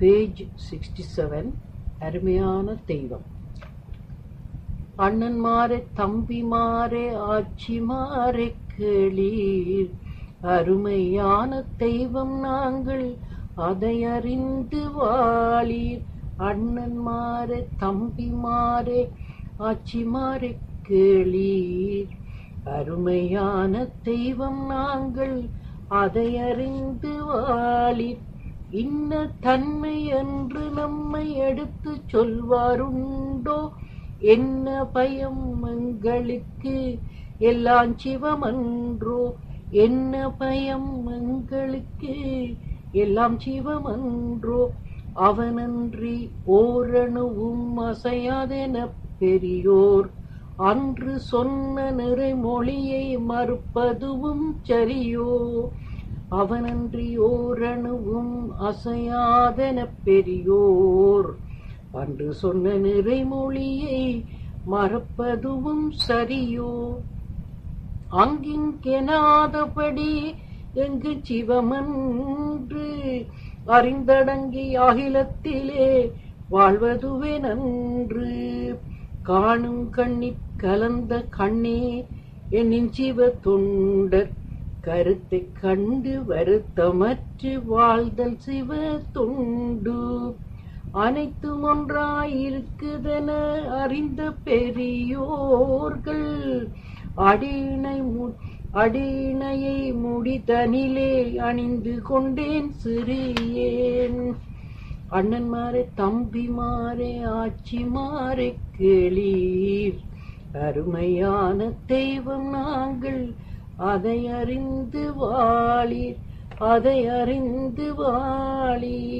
page sixty seven அருமையான தெய்வம் அண்ணன்மாரே தம்பிமாரே ஆச்சிமாரே கேளீர் அருமையான தெய்வம் நாங்கள் அதை அறிந்து வாழீர் அண்ணன்மாரே தம்பிமாரே ஆச்சிமாரே கேளீர் அருமையான தெய்வம் நாங்கள் அதை அறிந்து வாழீர் இன்ன தன்மை என்று நம்மை எடுத்து சொல்வாருண்டோ என்ன பயம் எங்களுக்கு எல்லாம் சிவமன்றோ என்ன பயம் எங்களுக்கு எல்லாம் சிவமன்றோ அவனன்றி ஓரணுவும் அசையாதென பெரியோர் அன்று சொன்ன நிறைமொழியை மறுப்பதுவும் சரியோ அவனன்றி ஓரணுவும் அசையாதென பெரியோர் அன்று சொன்ன நிறைமொழியை மறப்பதுவும் சரியோ அங்கிங்கெனாதபடி எங்கு சிவமன்று அறிந்தடங்கி அகிலத்திலே வாழ்வதுவே நன்று காணும் கண்ணிற் கலந்த கண்ணே என்னின் சிவ தொண்டர் கருத்தை கண்டு வருத்தமற்று வாழ்தல் சிவ தொண்டு அனைத்தும் ஒன்றாயிருக்குதென அறிந்த பெரியோர்கள் அடியினை அடியினையை முடிதனிலே அணிந்து கொண்டேன் சிறியேன் அண்ணன்மாரே தம்பிமாரே ஆச்சிமாரே கேளீர் அருமையான தெய்வம் நாங்கள் அதை அறிந்து வாழீர் அதை அறிந்து வாழீர்